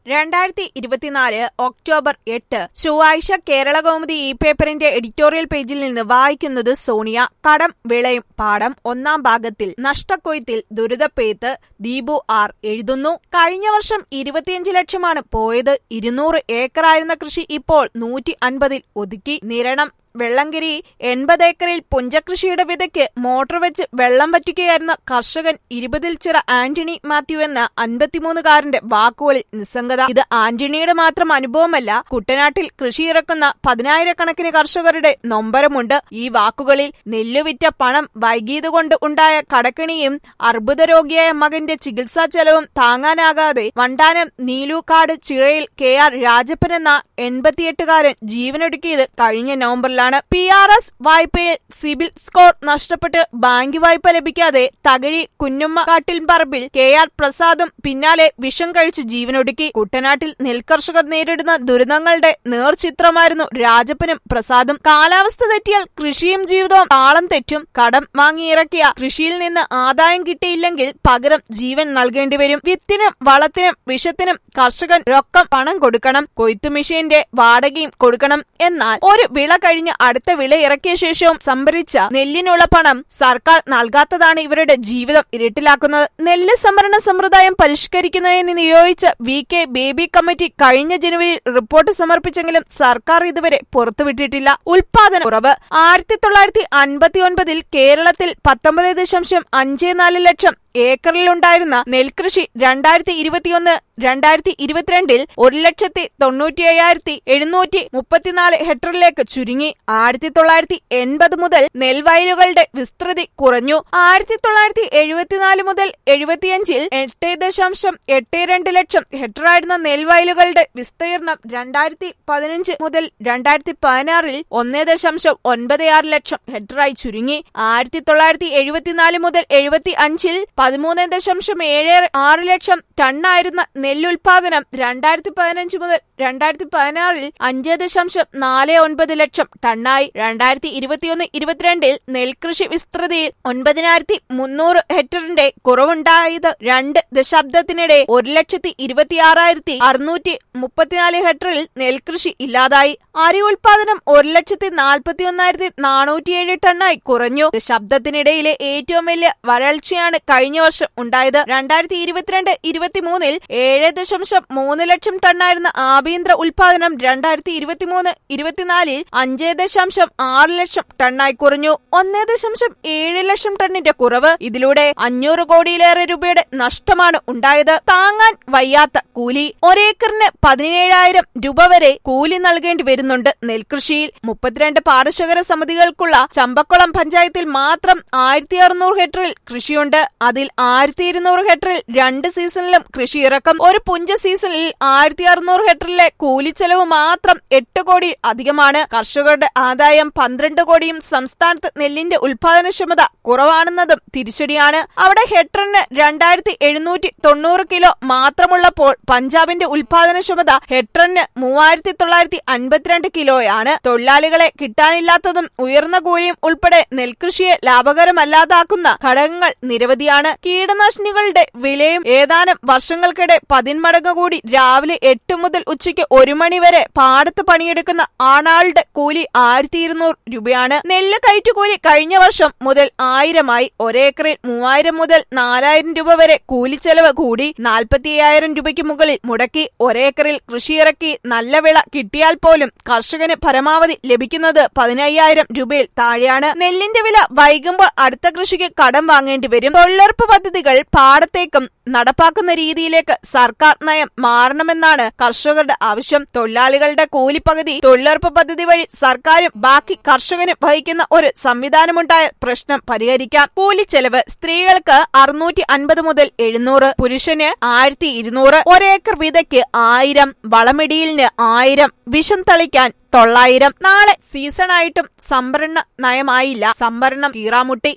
രണ്ടായിരത്തി ഇരുപത്തിനാല് ഒക്ടോബർ എട്ട് ചൊവ്വാഴ്ച കേരള കൗമുദി ഇ പേപ്പറിന്റെ എഡിറ്റോറിയൽ പേജിൽ നിന്ന് വായിക്കുന്നത് സോണിയ കടം വിളയും പാഠം ഒന്നാം ഭാഗത്തിൽ നഷ്ടക്കൊയ്ത്തിൽ ദുരിതപ്പെയ്ത്ത് ദീപു ആർ എഴുതുന്നു കഴിഞ്ഞ വർഷം ഇരുപത്തിയഞ്ച് ലക്ഷമാണ് പോയത് ഇരുന്നൂറ് ഏക്കറായിരുന്ന കൃഷി ഇപ്പോൾ നൂറ്റി അൻപതിൽ ഒതുക്കി നിരണം വെള്ളംകിരി എൺപത് ഏക്കറിൽ പുഞ്ചകൃഷിയുടെ വിതയ്ക്ക് മോട്ടോർ വെച്ച് വെള്ളം വറ്റിക്കുകയായിരുന്ന കർഷകൻ ഇരുപതിൽ ചിറ ആന്റണി മാത്യു എന്ന അൻപത്തിമൂന്നുകാരന്റെ വാക്കുകളിൽ നിസ്സംഗത ഇത് ആന്റണിയുടെ മാത്രം അനുഭവമല്ല കുട്ടനാട്ടിൽ കൃഷി ഇറക്കുന്ന പതിനായിരക്കണക്കിന് കർഷകരുടെ നൊമ്പരമുണ്ട് ഈ വാക്കുകളിൽ നെല്ലുവിറ്റ പണം വൈകിയതുകൊണ്ട് ഉണ്ടായ കടക്കിണിയും അർബുദ രോഗിയായ മകന്റെ ചികിത്സാ ചെലവും താങ്ങാനാകാതെ വണ്ടാനം നീലൂക്കാട് ചിറയിൽ കെ ആർ രാജപ്പൻ എന്ന എൺപത്തിയെട്ടുകാരൻ ജീവനൊടുക്കിയത് കഴിഞ്ഞ നവംബറിലാണ് പി ആർ എസ് വായ്പയിൽ സിബിൽ സ്കോർ നഷ്ടപ്പെട്ട് ബാങ്ക് വായ്പ ലഭിക്കാതെ തകഴി കുഞ്ഞുമ്മ കാട്ടിൽ പറമ്പിൽ കെ ആർ പ്രസാദും പിന്നാലെ വിഷം കഴിച്ച് ജീവനൊടുക്കി കുട്ടനാട്ടിൽ നെൽകർഷകർ നേരിടുന്ന ദുരിതങ്ങളുടെ നേർചിത്രമായിരുന്നു രാജപ്പനും പ്രസാദും കാലാവസ്ഥ തെറ്റിയാൽ കൃഷിയും ജീവിതവും താളം തെറ്റും കടം വാങ്ങിയിറക്കിയ കൃഷിയിൽ നിന്ന് ആദായം കിട്ടിയില്ലെങ്കിൽ പകരം ജീവൻ നൽകേണ്ടി വരും വിത്തിനും വളത്തിനും വിഷത്തിനും കർഷകൻ രൊക്കം പണം കൊടുക്കണം കൊയ്ത്തു മെഷീന്റെ വാടകയും കൊടുക്കണം എന്നാൽ ഒരു വിള കഴിഞ്ഞ് അടുത്ത വിള ഇറക്കിയ ശേഷവും സംഭരിച്ച നെല്ലിനുള്ള പണം സർക്കാർ നൽകാത്തതാണ് ഇവരുടെ ജീവിതം ഇരുട്ടിലാക്കുന്നത് നെല്ല് സംഭരണ സമ്പ്രദായം പരിഷ്കരിക്കുന്നതിന് നിയോഗിച്ച വി കെ ബേബി കമ്മിറ്റി കഴിഞ്ഞ ജനുവരിയിൽ റിപ്പോർട്ട് സമർപ്പിച്ചെങ്കിലും സർക്കാർ ഇതുവരെ പുറത്തുവിട്ടിട്ടില്ല ഉൽപാദന കുറവ് ആയിരത്തി തൊള്ളായിരത്തി അൻപത്തി ഒൻപതിൽ കേരളത്തിൽ പത്തൊമ്പത് ദശാംശം അഞ്ച് നാല് ലക്ഷം ഏക്കറിലുണ്ടായിരുന്ന നെൽകൃഷി രണ്ടായിരത്തി ഇരുപത്തിയൊന്ന് രണ്ടായിരത്തി ഇരുപത്തിരണ്ടിൽ ഒരു ലക്ഷത്തി തൊണ്ണൂറ്റി അയ്യായിരത്തി എഴുന്നൂറ്റി മുപ്പത്തിനാല് ഹെക്ടറിലേക്ക് ചുരുങ്ങി ആയിരത്തി തൊള്ളായിരത്തി എൺപത് മുതൽ നെൽവയലുകളുടെ വിസ്തൃതി കുറഞ്ഞു ആയിരത്തി തൊള്ളായിരത്തി എഴുപത്തിനാല് മുതൽ എഴുപത്തിയഞ്ചിൽ എട്ട് ദശാംശം എട്ട് രണ്ട് ലക്ഷം ഹെക്ടറായിരുന്ന നെൽവയലുകളുടെ വിസ്തീർണം രണ്ടായിരത്തി പതിനഞ്ച് മുതൽ രണ്ടായിരത്തി പതിനാറിൽ ഒന്ന് ദശാംശം ഒൻപത് ആറ് ലക്ഷം ഹെക്ടറായി ചുരുങ്ങി ആയിരത്തി തൊള്ളായിരത്തി എഴുപത്തിനാല് മുതൽ എഴുപത്തി അഞ്ചിൽ പതിമൂന്ന് ദശാംശം ഏഴ് ആറ് ലക്ഷം ടണ്ണായിരുന്ന നെല്ലുൽപാദനം രണ്ടായിരത്തി പതിനഞ്ച് മുതൽ രണ്ടായിരത്തി പതിനാറിൽ അഞ്ച് ദശാംശം നാല് ഒൻപത് ലക്ഷം ടണ്ണായി രണ്ടായിരത്തി ഇരുപത്തിയൊന്ന് ഇരുപത്തിരണ്ടിൽ നെൽകൃഷി വിസ്തൃതിയിൽ ഒൻപതിനായിരത്തി മുന്നൂറ് ഹെക്ടറിന്റെ കുറവുണ്ടായത് രണ്ട് ദശാബ്ദത്തിനിടെ ഒരു ലക്ഷത്തി ഇരുപത്തിയാറായിരത്തി അറുന്നൂറ്റി മുപ്പത്തിനാല് ഹെക്ടറിൽ നെൽകൃഷി ഇല്ലാതായി അരി ഉൽപാദനം ഒരു ലക്ഷത്തി നാൽപ്പത്തി ഒന്നായിരത്തി നാനൂറ്റിയേഴ് ടണ്ണായി കുറഞ്ഞു ദശാബ്ദത്തിനിടയിലെ ഏറ്റവും വലിയ വരൾച്ചയാണ് കഴിഞ്ഞ വർഷം ഉണ്ടായത് രണ്ടായിരത്തി ഇരുപത്തിരണ്ട് ഇരുപത്തിമൂന്നിൽ ഏഴ് ദശാംശം മൂന്ന് ലക്ഷം ടണ്ണായിരുന്ന ആഭ്യന്തര ഉൽപാദനം രണ്ടായിരത്തി ഇരുപത്തിമൂന്ന് ഇരുപത്തിനാലിൽ അഞ്ച് ദശാംശം ആറ് ലക്ഷം ടണ്ണായി കുറഞ്ഞു ഒന്ന് ദശാംശം ഏഴ് ലക്ഷം ടണ്ണിന്റെ കുറവ് ഇതിലൂടെ അഞ്ഞൂറ് കോടിയിലേറെ രൂപയുടെ നഷ്ടമാണ് ഉണ്ടായത് താങ്ങാൻ വയ്യാത്ത കൂലി ഒരേക്കറിന് പതിനേഴായിരം രൂപ വരെ കൂലി നൽകേണ്ടി വരുന്നുണ്ട് നെൽകൃഷിയിൽ മുപ്പത്തിരണ്ട് പാടശേഖര സമിതികൾക്കുള്ള ചമ്പക്കുളം പഞ്ചായത്തിൽ മാത്രം ആയിരത്തി അറുന്നൂറ് ഹെക്ടറിൽ കൃഷിയുണ്ട് അതിൽ ആയിരത്തി ഇരുന്നൂറ് ഹെക്ടറിൽ രണ്ട് സീസണിലും കൃഷി ഇറക്കും ഒരു പുഞ്ച സീസണിൽ ആയിരത്തി അറുന്നൂറ് ഹെക്ടറിലെ കൂലിച്ചെലവ് മാത്രം എട്ട് കോടി അധികമാണ് കർഷകരുടെ ആദായം പന്ത്രണ്ട് കോടിയും സംസ്ഥാനത്ത് നെല്ലിന്റെ ഉൽപാദനക്ഷമത കുറവാണെന്നതും തിരിച്ചടിയാണ് അവിടെ ഹെക്ടറിന് രണ്ടായിരത്തി എഴുന്നൂറ്റി തൊണ്ണൂറ് കിലോ മാത്രമുള്ളപ്പോൾ പഞ്ചാബിന്റെ ഉൽപാദനക്ഷമത ഹെക്ടറിന് മൂവായിരത്തി തൊള്ളായിരത്തി അൻപത്തിരണ്ട് കിലോയാണ് തൊഴിലാളികളെ കിട്ടാനില്ലാത്തതും ഉയർന്ന കൂലിയും ഉൾപ്പെടെ നെൽകൃഷിയെ ലാഭകരമല്ലാതാക്കുന്ന ഘടകങ്ങൾ നിരവധിയാണ് കീടനാശിനികളുടെ വിലയും ഏതാനും വർഷങ്ങൾക്കിടെ പതിന്മടങ്ങ് കൂടി രാവിലെ എട്ട് മുതൽ ഉച്ചയ്ക്ക് ഒരു മണി വരെ പാടത്ത് പണിയെടുക്കുന്ന ആണാളുടെ കൂലി ആയിരത്തി ഇരുന്നൂറ് രൂപയാണ് നെല്ല് കയറ്റുകൂലി കഴിഞ്ഞ വർഷം മുതൽ ആയിരമായി ഒരേക്കറിൽ മൂവായിരം മുതൽ നാലായിരം രൂപ വരെ കൂലിച്ചെലവ് കൂടി നാൽപ്പത്തി അയ്യായിരം രൂപയ്ക്ക് മുകളിൽ മുടക്കി ഒരേക്കറിൽ കൃഷിയിറക്കി നല്ല വിള കിട്ടിയാൽ പോലും കർഷകന് പരമാവധി ലഭിക്കുന്നത് പതിനയ്യായിരം രൂപയിൽ താഴെയാണ് നെല്ലിന്റെ വില വൈകുമ്പോൾ അടുത്ത കൃഷിക്ക് കടം വാങ്ങേണ്ടി വരും തൊഴിലുറപ്പ് പദ്ധതികൾ പാടത്തേക്കും നടപ്പാക്കുന്ന രീതിയിലേക്ക് സർക്കാർ നയം മാറണമെന്നാണ് കർഷകരുടെ ആവശ്യം തൊഴിലാളികളുടെ കൂലിപ്പകുതി തൊഴിലുറപ്പ് പദ്ധതി വഴി സർക്കാരും ബാക്കി കർഷകനും വഹിക്കുന്ന ഒരു സംവിധാനമുണ്ടായാൽ പ്രശ്നം പരിഹരിക്കാം കൂലിച്ചെലവ് സ്ത്രീകൾക്ക് അറുന്നൂറ്റി അൻപത് മുതൽ എഴുന്നൂറ് പുരുഷന് ആയിരത്തി ഇരുന്നൂറ് ഒരേക്കർ വിതയ്ക്ക് ആയിരം വളമിടിയിലിന് ആയിരം വിഷം തളിക്കാൻ തൊള്ളായിരം നാളെ സീസണായിട്ടും സംഭരണ നയമായില്ല സംഭരണം കീറാമുട്ടി